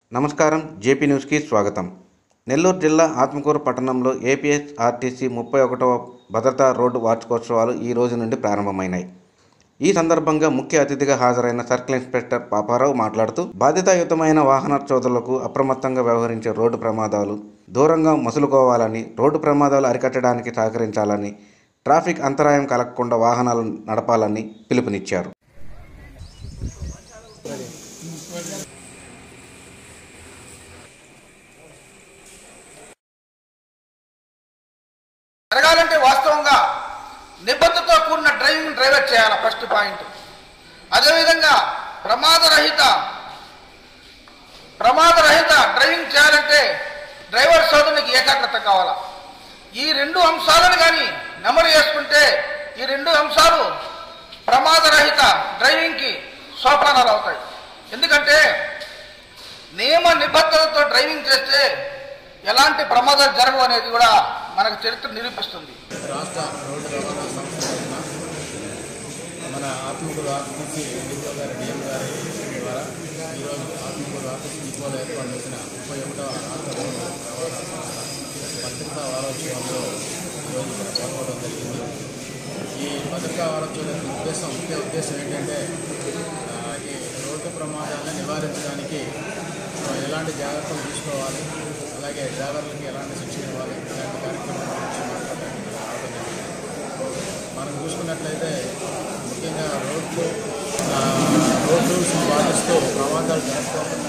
నమస్కారం జేపీ న్యూస్కి స్వాగతం నెల్లూరు జిల్లా ఆత్మకూరు పట్టణంలో ఏపీఎస్ఆర్టీసీ ముప్పై ఒకటవ భద్రతా రోడ్డు వార్షికోత్సవాలు ఈ రోజు నుండి ప్రారంభమైనాయి ఈ సందర్భంగా ముఖ్య అతిథిగా హాజరైన సర్కిల్ ఇన్స్పెక్టర్ పాపారావు మాట్లాడుతూ బాధ్యతాయుతమైన వాహన చోదరులకు అప్రమత్తంగా వ్యవహరించే రోడ్డు ప్రమాదాలు దూరంగా మసులుకోవాలని రోడ్డు ప్రమాదాలు అరికట్టడానికి సహకరించాలని ట్రాఫిక్ అంతరాయం కలగకుండా వాహనాలు నడపాలని పిలుపునిచ్చారు జరగాలంటే వాస్తవంగా నిబద్ధతతో కూడిన డ్రైవింగ్ డ్రైవర్ చేయాలి ఫస్ట్ పాయింట్ అదేవిధంగా ప్రమాదరహిత ప్రమాదరహిత డ్రైవింగ్ చేయాలంటే డ్రైవర్ సోదరునికి ఏకాగ్రత కావాలా ఈ రెండు అంశాలను కానీ నెమరు చేసుకుంటే ఈ రెండు అంశాలు ప్రమాదరహిత డ్రైవింగ్కి సోపానాలు అవుతాయి ఎందుకంటే నియమ నిబద్ధతతో డ్రైవింగ్ చేస్తే ఎలాంటి ప్రమాదాలు జరగవు అనేది కూడా మనకు చరిత్ర నిరూపిస్తుంది రాష్ట్ర రోడ్డు రవాణా సంస్థ తరఫున మన ఆత్మకూరు ఆర్టీసీ డిపో గారి డిఎం గారి ద్వారా ఈరోజు ఆత్మకూరు ఆర్టీసీ డిపోలో ఏర్పాటు చేసిన ముప్పై ఒకటవ రాష్ట్ర రోడ్డు రవాణా సంస్థ భద్రతా వారోత్సవంలో ఈరోజు ఇక్కడ పాల్గొనడం జరిగింది ఈ భద్రతా వారోత్సవం యొక్క ఉద్దేశం ముఖ్య ఉద్దేశం ఏంటంటే ఆ, ఈ రోడ్డు ప్రమాదాలను నివారించడానికి ఆ, ఎలాంటి జాగ్రత్తలు తీసుకోవాలి అలాగే డ్రైవర్లకి ఎలాంటి శిక్షణ ఇవ్వాలి ఇలాంటి కార్యక్రమాల గురించి మాట్లాడడానికి రావడం జరిగింది. మనం చూసుకున్నట్లయితే ముఖ్యంగా రోడ్లు ఆ, రోడ్ రూల్స్ పాటిస్తూ ప్రమాదాలు జరగకుండా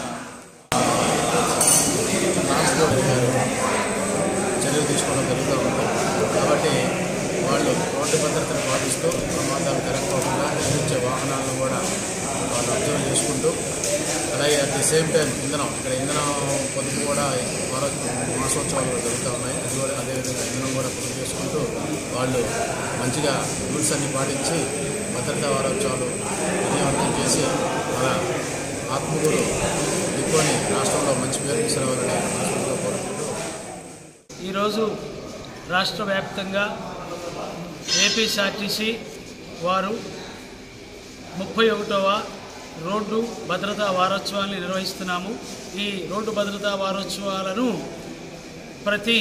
ట్రాన్స్పోర్ట్ గారు చర్యలు తీసుకోవడం జరుగుతూ ఉంది కాబట్టి వాళ్ళు రోడ్డు భద్రతను పాటిస్తూ ప్రమాదాలు జరగకుండా నిర్మించే వాహనాలను కూడా వాళ్ళు అబ్జర్వ్ చేసుకుంటూ అలాగే అట్ ది సేమ్ టైం ఇంధనం ఇక్కడ ఇంధనం పొదుపు కూడా మరో మాసోత్సవాలు కూడా జరుగుతూ ఉన్నాయి అది కూడా అదేవిధంగా ఇంధనం కూడా పొదుపు చేసుకుంటూ వాళ్ళు మంచిగా రూల్స్ అన్ని పాటించి భద్రతా వారోత్సవాలు విజయవంతం చేసి మన ఆత్మకూరు డిపోని రాష్ట్రంలో మంచి పేరు తీసుకురావాలని మనస్ఫూర్తిగా కోరుకుంటూ ఈరోజు రాష్ట్ర వ్యాప్తంగా ఏపీఎస్ఆర్టీసీ వారు ముప్పై ఒకటవ రోడ్డు భద్రతా వారోత్సవాన్ని నిర్వహిస్తున్నాము ఈ రోడ్డు భద్రతా వారోత్సవాలను ప్రతి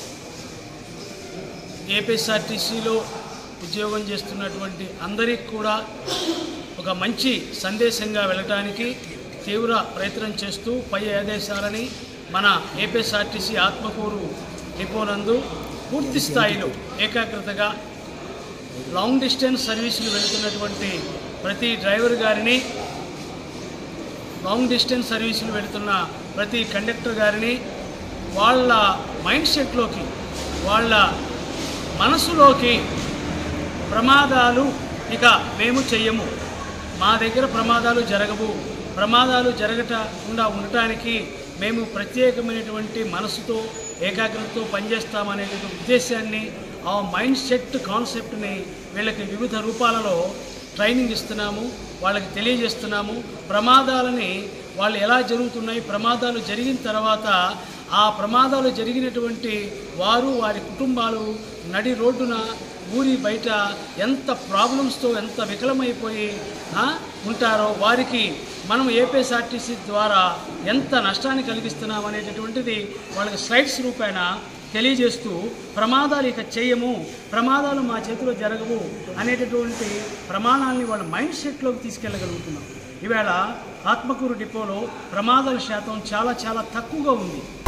ఏపీఎస్ఆర్టీసీలో ఉద్యోగం చేస్తున్నటువంటి అందరికీ కూడా ఒక మంచి సందేశంగా వెళ్ళటానికి తీవ్ర ప్రయత్నం చేస్తూ పై ఆదేశాలని మన ఏపీఎస్ఆర్టీసీ ఆత్మకూరు డిపోనందు పూర్తి స్థాయిలో ఏకాగ్రతగా లాంగ్ డిస్టెన్స్ సర్వీసులు వెళుతున్నటువంటి ప్రతి డ్రైవర్ గారిని లాంగ్ డిస్టెన్స్ సర్వీసులు వెళుతున్న ప్రతి కండక్టర్ గారిని వాళ్ళ మైండ్ సెట్లోకి వాళ్ళ మనసులోకి ప్రమాదాలు ఇక మేము చెయ్యము మా దగ్గర ప్రమాదాలు జరగవు ప్రమాదాలు జరగకుండా ఉండటానికి మేము ప్రత్యేకమైనటువంటి మనసుతో ఏకాగ్రతతో పనిచేస్తామనే ఉద్దేశాన్ని ఆ మైండ్ సెట్ కాన్సెప్ట్ని వీళ్ళకి వివిధ రూపాలలో ట్రైనింగ్ ఇస్తున్నాము వాళ్ళకి తెలియజేస్తున్నాము ప్రమాదాలని వాళ్ళు ఎలా జరుగుతున్నాయి ప్రమాదాలు జరిగిన తర్వాత ఆ ప్రమాదాలు జరిగినటువంటి వారు వారి కుటుంబాలు నడి రోడ్డున ఊరి బయట ఎంత ప్రాబ్లమ్స్తో ఎంత వికలమైపోయి ఆ, ఉంటారో వారికి మనం ఏపీఎస్ఆర్టీసీ ద్వారా ఎంత నష్టాన్ని కలిగిస్తున్నాం అనేటటువంటిది వాళ్ళకి స్లైడ్స్ రూపేణ తెలియజేస్తూ ప్రమాదాలు ఇక చేయము ప్రమాదాలు మా చేతిలో జరగవు అనేటటువంటి ప్రమాణాలని వాళ్ళ మైండ్ సెట్లోకి తీసుకెళ్ళగలుగుతున్నాం ఈవేళ ఆత్మకూరు డిపోలో ప్రమాదాల శాతం చాలా చాలా తక్కువగా ఉంది